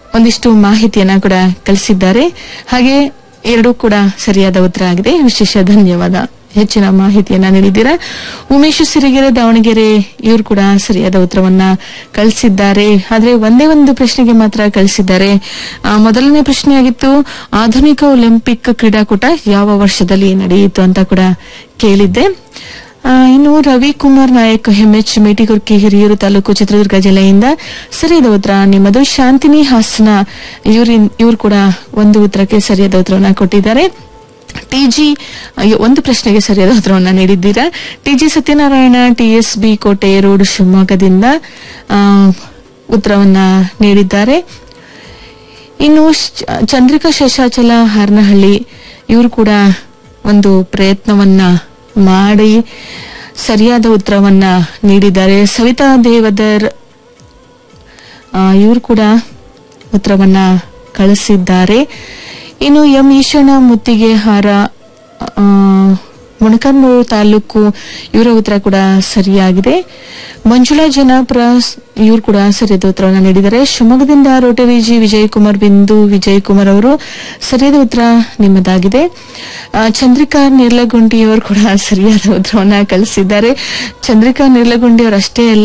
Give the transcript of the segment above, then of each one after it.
ಒಂದಿಷ್ಟು ಮಾಹಿತಿಯನ್ನ ಕೂಡ ಕಳಿಸಿದ್ದಾರೆ ಹಾಗೆ ಎರಡೂ ಕೂಡ ಸರಿಯಾದ ಉತ್ತರ ಆಗಿದೆ ವಿಶೇಷ ಧನ್ಯವಾದ ಹೆಚ್ಚಿನ ಮಾಹಿತಿಯನ್ನ ನೀಡಿದ್ದೀರಾ ಉಮೇಶ್ ಸಿರಿಗೆರೆ ದಾವಣಗೆರೆ ಇವರು ಕೂಡ ಸರಿಯಾದ ಉತ್ತರವನ್ನ ಕಳಿಸಿದ್ದಾರೆ ಆದ್ರೆ ಒಂದೇ ಒಂದು ಪ್ರಶ್ನೆಗೆ ಮಾತ್ರ ಕಳಿಸಿದ್ದಾರೆ ಆ, ಮೊದಲನೇ ಪ್ರಶ್ನೆ ಆಗಿತ್ತು ಆಧುನಿಕ ಒಲಿಂಪಿಕ್ ಕ್ರೀಡಾಕೂಟ ಯಾವ ವರ್ಷದಲ್ಲಿ ನಡೆಯಿತು ಅಂತ ಕೂಡ ಕೇಳಿದ್ದೆ ಆ, ಇನ್ನು ರವಿಕುಮಾರ್ ನಾಯಕ್ ಹೆಮ್ಎಚ್ ಮೇಟಿಗುರ್ಕಿ ಹಿರಿಯೂರು ತಾಲೂಕು ಚಿತ್ರದುರ್ಗ ಜಿಲ್ಲೆಯಿಂದ ಸರಿಯಾದ ಉತ್ತರ ನಿಮ್ಮದು ಶಾಂತಿನಿ ಹಾಸನ ಇವ್ರಿನ್ ಇವ್ರು ಕೂಡ ಒಂದು ಉತ್ತರಕ್ಕೆ ಸರಿಯಾದ ಉತ್ತರವನ್ನ ಕೊಟ್ಟಿದ್ದಾರೆ ಟಿಜಿ ಅಯ್ಯೋ, ಒಂದು ಪ್ರಶ್ನೆಗೆ ಸರಿಯಾದ ಉತ್ತರವನ್ನ ನೀಡಿದ್ದೀರಾ TG Satyanarayana TSB Kote road ಶಿವಮೊಗ್ಗದಿಂದ ಆ, ಉತ್ತರವನ್ನ ನೀಡಿದ್ದಾರೆ ಇನ್ನು ಶ್- ಚಂದ್ರಿಕಾ ಶೇಷಾಚಲ ಹಾರನಹಳ್ಳಿ ಇವರು ಕೂಡ ಒಂದು ಪ್ರಯತ್ನವನ್ನ ಮಾಡಿ ಸರಿಯಾದ ಉತ್ತರವನ್ನ ನೀಡಿದ್ದಾರೆ ಸವಿತಾ ದೇವದರ್ ಇವರು ಕೂಡ ಉತ್ತರವನ್ನ ಕಳಿಸಿದ್ದಾರೆ ಇನ್ನು ಎಂ ಈಶಣ್ಣ ಮುತ್ತಿಗೆ ಹಾರ ಆ, ಮೊಣಕನ್ನೂರು ತಾಲೂಕು ಇವರ ಉತ್ತರ ಕೂಡ ಸರಿಯಾಗಿದೆ ಮಂಜುಳಾ ಜನಾಪುರ ಇವರು ಕೂಡ ಸರಿಯಾದ ಉತ್ತರವನ್ನು ನೀಡಿದ್ದಾರೆ ಶಿವಮೊಗ್ಗದಿಂದ ರೋಟರಿ ಜಿ ವಿಜಯ್ ಕುಮಾರ್ ಬಿಂದು ವಿಜಯ್ ಕುಮಾರ್ ಅವರು ಸರಿಯಾದ ಉತ್ತರ ನಿಮ್ಮದಾಗಿದೆ ಆ, ಚಂದ್ರಿಕಾ ನಿರ್ಲಗುಂಡಿ ಅವರು ಕೂಡ ಸರಿಯಾದ ಉತ್ತರವನ್ನ ಕಳಿಸಿದ್ದಾರೆ ಚಂದ್ರಿಕಾ ನಿರ್ಲಗುಂಡಿ ಅವರು ಅಷ್ಟೇ ಅಲ್ಲ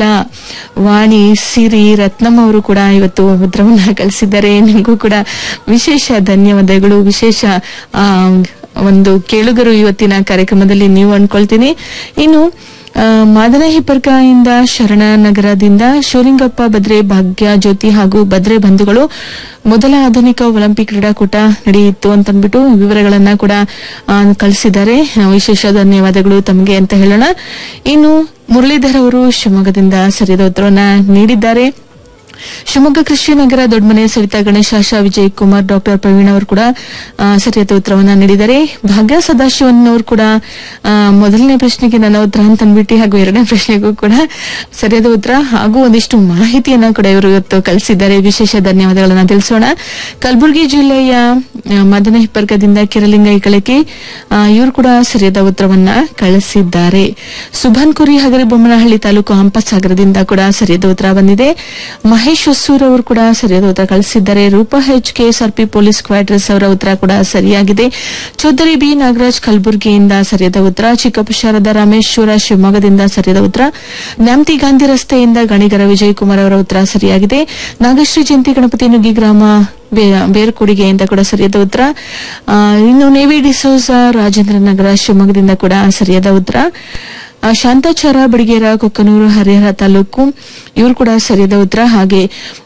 ವಾಣಿ ಸಿರಿ ರತ್ನಂ ಅವರು ಕೂಡ ಇವತ್ತು ಉತ್ತರವನ್ನ ಕಳಿಸಿದ್ದಾರೆ ನಿಮಗೂ ಕೂಡ ವಿಶೇಷ ಧನ್ಯವಾದಗಳು ವಿಶೇಷ ಆ, ಒಂದು ಕೇಳುಗರು ಇವತ್ತಿನ ಕಾರ್ಯಕ್ರಮದಲ್ಲಿ ನೀವು ಅನ್ಕೊಳ್ತೀನಿ ಇನ್ನು ಆ, ಮಾದನ ಹಿಪ್ಪರ್ಕಾಯಿಂದ ಶರಣ ನಗರದಿಂದ ಶಿವಲಿಂಗಪ್ಪ ಬದ್ರೆ ಭಾಗ್ಯ ಜ್ಯೋತಿ ಹಾಗೂ ಬದ್ರೆ ಬಂಧುಗಳು ಮೊದಲ ಆಧುನಿಕ ಒಲಿಂಪಿಕ್ ಕ್ರೀಡಾಕೂಟ ನಡೆಯಿತು ಅಂತ ಅಂದ್ಬಿಟ್ಟು ವಿವರಗಳನ್ನ ಕೂಡ ಆ, ಕಳಿಸಿದ್ದಾರೆ ಆ, ವಿಶೇಷ ಧನ್ಯವಾದಗಳು ತಮಗೆ ಅಂತ ಹೇಳೋಣ ಇನ್ನು ಮುರಳೀಧರ್ ಅವರು ಶಿವಮೊಗ್ಗದಿಂದ ಸರಿಯಾದ ಉತ್ತರವನ್ನ ನೀಡಿದ್ದಾರೆ ಶಿವಮೊಗ್ಗ ಕೃಷಿ ನಗರ ದೊಡ್ಡಮನೆ ಸವಿತಾ ಗಣೇಶಾಶ ವಿಜಯ್ ಕುಮಾರ್ ಡಾಕ್ಟರ್ ಪ್ರವೀಣ್ ಅವರು ಕೂಡ ಆ, ಸರಿಯಾದ ಉತ್ತರವನ್ನ ನೀಡಿದ್ದಾರೆ ಭಾಗ್ಯ ಸದಾಶಿವನ್ ಅವರು ಕೂಡ ಆ, ಮೊದಲನೇ ಪ್ರಶ್ನೆಗೆ ನನ್ನ ಉತ್ತರ ಅಂತ ಅಂದ್ಬಿಟ್ಟು ಹಾಗೂ ಎರಡನೇ ಪ್ರಶ್ನೆಗೂ ಕೂಡ ಸರಿಯಾದ ಉತ್ತರ ಹಾಗೂ ಒಂದಿಷ್ಟು ಮಾಹಿತಿಯನ್ನ ಕೂಡ ಇವರು ಇವತ್ತು ಕಳಿಸಿದ್ದಾರೆ ವಿಶೇಷ ಧನ್ಯವಾದಗಳನ್ನ ತಿಳಿಸೋಣ ಕಲಬುರಗಿ ಜಿಲ್ಲೆಯ ಆ, ಮದನ ಹಿಪ್ಪರ್ಗದಿಂದ ಕಿರಲಿಂಗ ಇಕಳಕಿ ಇವರು ಕೂಡ ಸರಿಯಾದ ಉತ್ತರವನ್ನ ಕಳಿಸಿದ್ದಾರೆ ಸುಭಾನ್ ಕುರಿ ಹಗರಿ ಬೊಮ್ಮನಹಳ್ಳಿ ತಾಲೂಕು ಹಂಪಸಾಗರದಿಂದ ಕೂಡ ಸರಿಯಾದ ಉತ್ತರ ಬಂದಿದೆ ಮಹೇಶ್ ಹೊಸೂರ್ ಅವರು ಕೂಡ ಸರಿಯಾದ ಉತ್ತರ ಕಳಿಸಿದ್ದಾರೆ Roopa H KSRP police quarters ಅವರ ಉತ್ತರ ಕೂಡ ಸರಿಯಾಗಿದೆ ಚೌಧರಿ ಬಿ ನಾಗರಾಜ್ ಕಲಬುರಗಿಯಿಂದ ಸರಿಯಾದ ಉತ್ತರ ಚಿಕ್ಕಪ್ಪ ಶಾರದಾ ರಾಮೇಶ್ವರ ಶಿವಮೊಗ್ಗದಿಂದ ಸರಿಯಾದ ಉತ್ತರ ನ್ಯಾಮತಿ ಗಾಂಧಿ ರಸ್ತೆಯಿಂದ ಗಣಿಗರ ವಿಜಯ್ ಕುಮಾರ್ ಅವರ ಉತ್ತರ ಸರಿಯಾಗಿದೆ ನಾಗಶ್ರೀ ಜಯಂತಿ ಗಣಪತಿ ನುಗ್ಗಿ ಗ್ರಾಮ ಬೇ- ಬೇರ್ಕೊಡುಗೆಯಿಂದ ಕೂಡ ಸರಿಯಾದ ಉತ್ತರ ಆ, ಇನ್ನು ನೇವಿ ಡಿಸೋಸ ರಾಜೇಂದ್ರ ನಗರ ಶಿವಮೊಗ್ಗದಿಂದ ಕೂಡ ಸರಿಯಾದ ಉತ್ತರ ಆ, ಶಾಂತಾಚಾರ ಬಡಿಗೇರ ಕೊಕ್ಕನೂರು ಹರಿಹರ ತಾಲೂಕು ಇವರು ಕೂಡ ಸರಿಯಾದ ಉತ್ತರ ಹಾಗೆ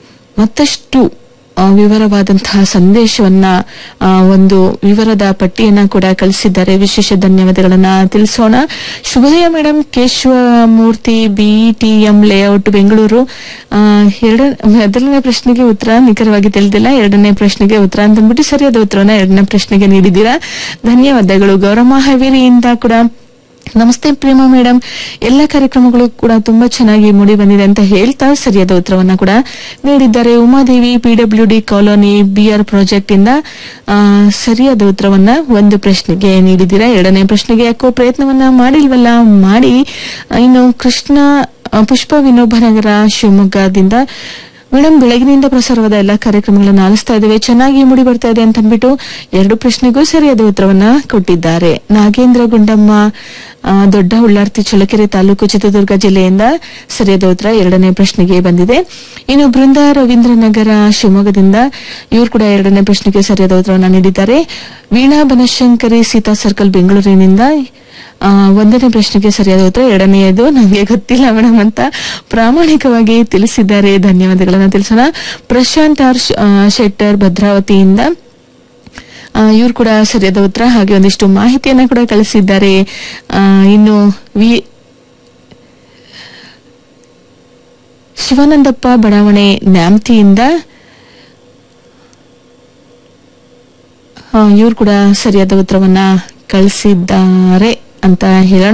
ಮತ್ತಷ್ಟು ಆ, ವಿವರವಾದಂತಹ ಸಂದೇಶವನ್ನ ಆ, ಒಂದು ವಿವರದ ಪಟ್ಟಿಯನ್ನ ಕೂಡ ಕಳಿಸಿದ್ದಾರೆ ವಿಶೇಷ ಧನ್ಯವಾದಗಳನ್ನ ತಿಳಿಸೋಣ ಶುಭೋದಯ madam Keshavamurthy BTM layout Bengaluru ಆ, ಎರಡ ಮೊದಲನೇ ಪ್ರಶ್ನೆಗೆ ಉತ್ತರ ನಿಖರವಾಗಿ ತಿಳಿದಿಲ್ಲ ಎರಡನೇ ಪ್ರಶ್ನೆಗೆ ಉತ್ತರ ಅಂತಂದ್ಬಿಟ್ಟು ಸರಿಯಾದ ಉತ್ತರವನ್ನ ಎರಡನೇ ಪ್ರಶ್ನೆಗೆ ನೀಡಿದ್ದೀರಾ ಧನ್ಯವಾದಗಳು ಗೌರಮ್ಮ ಹಾವೇರಿಯಿಂದ ಕೂಡ ನಮಸ್ತೆ ಪ್ರೇಮ ಮೇಡಮ್ ಎಲ್ಲ ಕಾರ್ಯಕ್ರಮಗಳು ಕೂಡ ತುಂಬಾ ಚೆನ್ನಾಗಿ ಮೂಡಿ ಬಂದಿದೆ ಅಂತ ಹೇಳ್ತಾ ಸರಿಯಾದ ಉತ್ತರವನ್ನ ಕೂಡ ನೀಡಿದ್ದಾರೆ Umadevi PW D colony BR project ಇಂದ ಆ, ಸರಿಯಾದ ಉತ್ತರವನ್ನ ಒಂದು ಪ್ರಶ್ನೆಗೆ ನೀಡಿದ್ದೀರಾ ಎರಡನೇ ಪ್ರಶ್ನೆಗೆ ಯಾಕೋ ಪ್ರಯತ್ನವನ್ನ ಮಾಡಿಲ್ವಲ್ಲ ಮಾಡಿ ಆ, ಇನ್ನು ಕೃಷ್ಣ ಆ, ಪುಷ್ಪ ವಿನೋಬ ನಗರ ಶಿವಮೊಗ್ಗದಿಂದ ಮೇಡಮ್ ಬೆಳಗಿನಿಂದ ಪ್ರಸಾರವಾದ ಎಲ್ಲಾ ಕಾರ್ಯಕ್ರಮಗಳನ್ನು ಆಲಿಸ್ತಾ ಇದ್ದೇವೆ ಚೆನ್ನಾಗಿ ಮೂಡಿ ಬರ್ತಾ ಇದೆ ಅಂತ ಅಂದ್ಬಿಟ್ಟು ಎರಡು ಪ್ರಶ್ನೆಗೂ ಸರಿಯಾದ ಉತ್ತರವನ್ನ ಕೊಟ್ಟಿದ್ದಾರೆ ನಾಗೇಂದ್ರ ಗುಂಡಮ್ಮ ಆ, ದೊಡ್ಡ ಉಳ್ಳಾರ್ತಿ ಚಳ್ಳಕೆರೆ ತಾಲೂಕು ಚಿತ್ರದುರ್ಗ ಜಿಲ್ಲೆಯಿಂದ ಸರಿಯಾದ ಉತ್ತರ ಎರಡನೇ ಪ್ರಶ್ನೆಗೆ ಬಂದಿದೆ ಇನ್ನು ಬೃಂದ ರವೀಂದ್ರನಗರ ಶಿವಮೊಗ್ಗದಿಂದ ಇವರು ಕೂಡ ಎರಡನೇ ಪ್ರಶ್ನೆಗೆ ಸರಿಯಾದ ಉತ್ತರವನ್ನ ನೀಡಿದ್ದಾರೆ ವೀಣಾ ಬನಶಂಕರಿ ಸೀತಾ ಸರ್ಕಲ್ ಬೆಂಗಳೂರಿನಿಂದ ಆ, ಒಂದನೇ ಪ್ರಶ್ನೆಗೆ ಸರಿಯಾದ ಉತ್ತರ ಎರಡನೆಯದು ನನಗೆ ಗೊತ್ತಿಲ್ಲ ಮೇಡಮ್ ಅಂತ ಪ್ರಾಮಾಣಿಕವಾಗಿ ತಿಳಿಸಿದ್ದಾರೆ ಧನ್ಯವಾದಗಳನ್ನ ತಿಳಿಸೋಣ ಪ್ರಶಾಂತ್ ಆರ್ ಶ್- ಆ, ಶೆಟ್ಟರ್ ಭದ್ರಾವತಿಯಿಂದ ಇವರು ಕೂಡ ಸರಿಯಾದ ಉತ್ತರ ಹಾಗೆ ಒಂದಿಷ್ಟು ಮಾಹಿತಿಯನ್ನ ಕೂಡ ಕಳಿಸಿದ್ದಾರೆ ಆ, ಇನ್ನು ವಿ ಶಿವಾನಂದಪ್ಪ ಬಡಾವಣೆ ನ್ಯಾಮ್ತಿಯಿಂದ ಇವರು ಕೂಡ ಸರಿಯಾದ ಉತ್ತರವನ್ನ ಕಳಿಸಿದ್ದಾರೆ ಅಂತ ಹೇಳೋಣ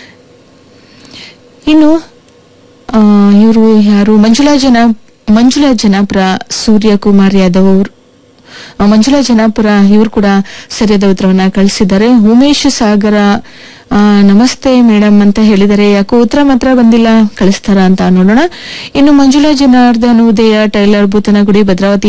ಇನ್ನು ಇವರು ಯಾರು ಮಂಜುಳಾ ಜನ ಮಂಜುಳಾ ಜನಾಪುರ ಸೂರ್ಯಕುಮಾರ್ ಯಾದವ್ ಅವರು ಆ, ಮಂಜುಳಾ ಜನಾಪುರ ಇವರು ಕೂಡ ಸರಿಯಾದ ಉತ್ತರವನ್ನ ಕಳಿಸಿದ್ದಾರೆ ಉಮೇಶ್ ಸಾಗರ ಆ, ನಮಸ್ತೆ ಮೇಡಮ್ ಅಂತ ಹೇಳಿದರೆ ಯಾಕೋ ಉತ್ತರ ಮಾತ್ರ ಬಂದಿಲ್ಲ ಕಳಿಸ್ತಾರ ಅಂತ ನೋಡೋಣ ಇನ್ನು ಮಂಜುಳಾ ಜನಾರ್ದನ್ ಉದಯ ಟೈಲರ್ ಬೂತನಗುಡಿ ಭದ್ರಾವತಿ